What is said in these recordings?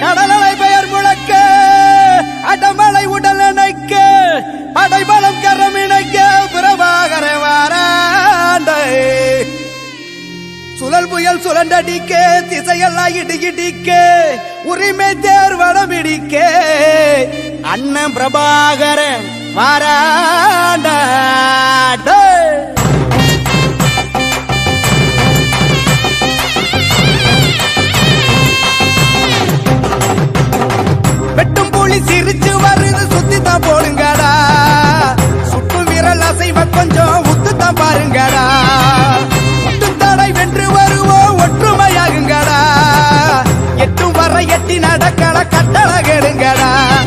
கடலலை பெயர் முழக்க அடமலை உடல் நினைக்க படைபலம் கரம் இணைக்க பிரபாகர வாராண்டே சுழல் புயல் சுழண்டடிக்க திசையெல்லாம் இடி இடிக்க உரிமை தேர்வடம் இடிக்க அண்ணன் பிரபாகரன் வாராண்டே வெட்டும் புலி சிரிச்சு வருது சுத்தி தான் போடுங்கடா சுட்டும் விரல் அசைவ கொஞ்சம் உத்து தான் பாருங்கடா முட்டும் தடை வென்று வருவோம் ஒற்றுமையாகுங்கடா எட்டும் வர எட்டி நடக்கல கட்டள கேளுங்கடா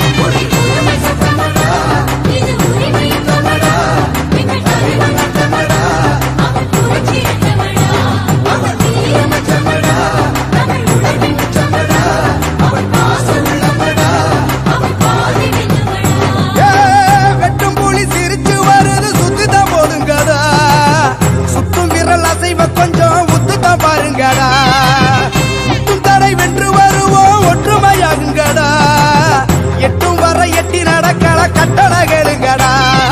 இது உரிமை தமிழா எங்கள் தலைவன் தமிழா அவன் புரட்சி தமிழா அவன் வீரம் தமிழா தமிழ் உணர்வின் தமிழா அவன் பாசம் தமிழா அவன் பாதை தமிழா ஏ, வெட்டும் புலி சிரிச்சு வருது சுத்தி தான் போடுங்கடா சுட்டும் விரல் அசைவ கொஞ்சம் உத்து தான் பாருங்கடா முட்டும் தடை வென்று வருவோம் ஒற்றுமையாகுங்கடா எட்டும் வர எட்டி நடக்கல கட்டள கேளுங்கடா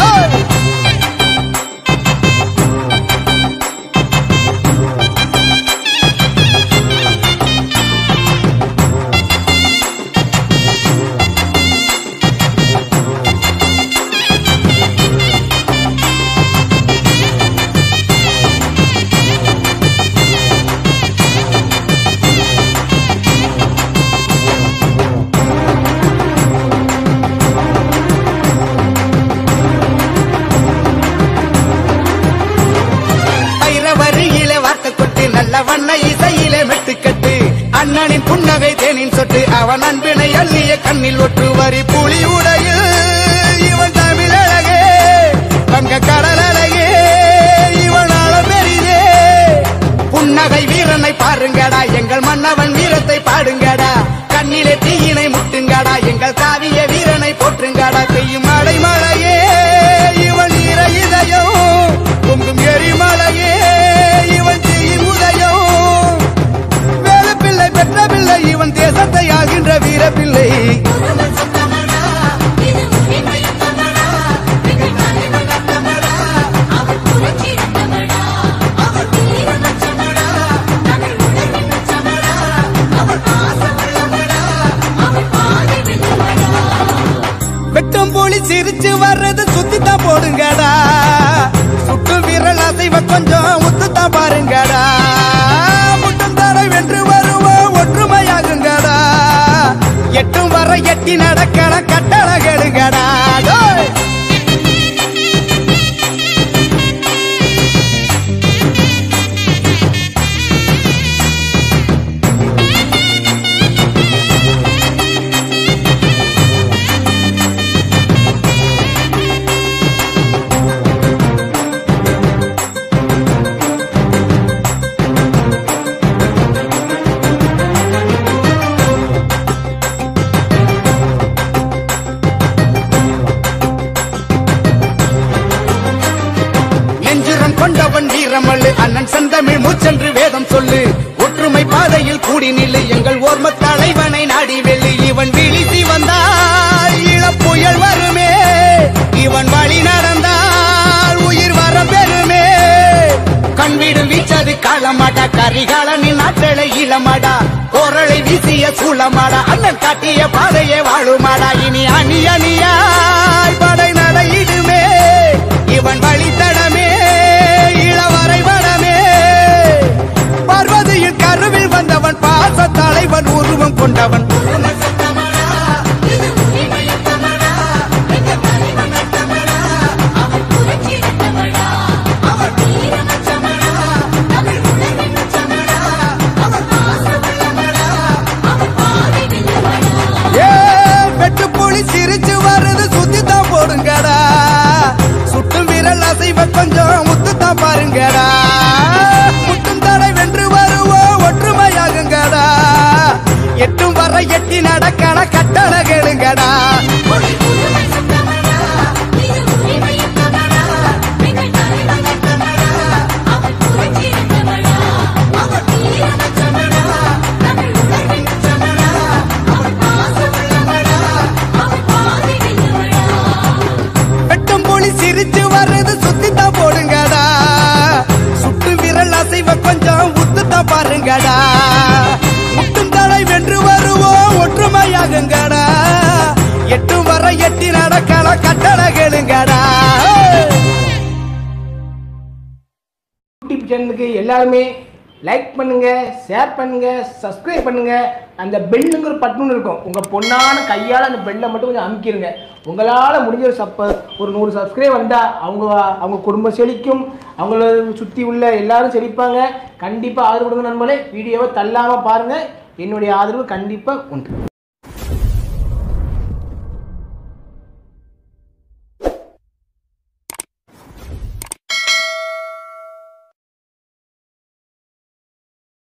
பைரவரியிலே வார்த்தை கொட்டு நல்ல வண்ண இசையிலே மெட்டுக்கட்டு அண்ணனின் புன்னகை தேனின் சொட்டு அவன் அன்பினை அள்ளிய கண்ணில் ஒற்று வரி புலி உடையில் இவன் தமிழழகே வங்க கடலழகே இவன் பெரிதே புன்னகை வீரனை பாருங்கடா எங்கள் மன்னவன் வீரத்தை பாடுங்கடா கண்ணிலே தீயினை முட்டுங்கடா எங்கள் காவிய வீரனை போற்றுங்கடா பெய்யும் மழை மழையே இவன் ஈர இதயம் பொங்கும் எரிமலையே இவன் தீயின் உதயம் வேலை பிள்ளை பெற்ற பிள்ளை இவன் தேசத்தை ஆகின்ற வீர பிள்ளை ஒருவன் தமிழா இது உரிமை தமிழா எங்கள் தலைவன் தமிழா அவன் புரட்சி தமிழா அவன் வீரம் தமிழா தமிழ் உணர்வின் தமிழா அவன் பாசம் தமிழா அவன் பாதை தமிழா வெட்டும் புலி சிரிச்சு வர்றது சுத்தி தான் போடுங்கடா சுட்டு விரல் அசைவ கொஞ்சம் உத்து தான் பாருங்கடா முட்டும் தடை வென்று வருவோம் ஒற்றுமையாகுங்கடா எட்டும் வர எட்டி நடக்கல கட்டள கெடுங்கடா டேய். நெஞ்சுரம் கொண்டவன் வீரமல்லு அண்ணன் செந்தமிழ் மூச்சென்று வேதம் சொல்லு ஒற்றுமை பாதையில் கூடி நில்லு எங்கள் ஓர்ம தலைவனை நாடி வெள்ளு இவன் விழித்தி வந்தால் இளப்புயல் வருமே இவன் வழி நடந்தால் உயிர் வர பெறுமே கண்விடும் வீச்சது காலமாடா கரிகாலனின் நாட்டளை இளமாடா கோரளை வீசிய சூளமாடா அண்ணன் காட்டிய பாதையே வாழுமாடா இனி அணி அணியாய் படை நடையிடுமே இவன் வழித்தடமே இளவரை வடமே பார்வதியின் கருவில் வந்தவன் பாச தலைவன் உருவம் கொண்டவன் இது உரிமை தமிழா எங்கள் தலைவன் தமிழா அவன் புரட்சி தமிழா அவன் வீரம் தமிழா தமிழ் உணர்வின் தமிழா அவன் பாசம் தமிழா அவன் பாதை தமிழா ஏ வெட்டு புலி சிரிச்சு வருது சுத்தி தான் போடுங்கடா சுட்டும் விரல் அசைவ கொஞ்சம் முத்து தான் பாருங்கடா முட்டும் தடை வென்று வருவோம் ஒற்றுமையாகுங்கடா எட்டும் வர எட்டி நடக்கல கட்டளை கேளுங்கடா உரிமை தமிழா இது உரிமை தமிழா எங்கள் தலைவன் தமிழா அவன் புரட்சி தமிழா அவன் வீரம் தமிழா தமிழ் உணர்வின் தமிழா அவன் கேளுங்கடா முட்டும் தலை வென்று வருவோம் ஒற்றுமையாகுங்கடா எட்டு வர எட்டி நடக்கலாம் கட்டளை கேளுங்கடா யூடியூப் சேனலுக்கு எல்லாருமே லைக் பண்ணுங்க ஷேர் பண்ணுங்க சப்ஸ்கிரைப் பண்ணுங்க அந்த பெல்லுங்கிற பட்டன் இருக்கும் உங்க பொண்ணான கையால் அந்த பெல்லை மட்டும் கொஞ்சம் அமுக்கிடுங்க உங்களால் முடிஞ்ச ஒரு சப்ப ஒரு நூறு சப்ஸ்கிரைப் வந்தால் அவங்க அவங்க குடும்பம் செழிக்கும் அவங்கள சுற்றி உள்ள எல்லாரும் செழிப்பாங்க கண்டிப்பாக ஆதரவு கொடுங்க நண்பர்களே வீடியோவை தள்ளாமல் பாருங்கள் என்னுடைய ஆதரவு கண்டிப்பாக உண்டு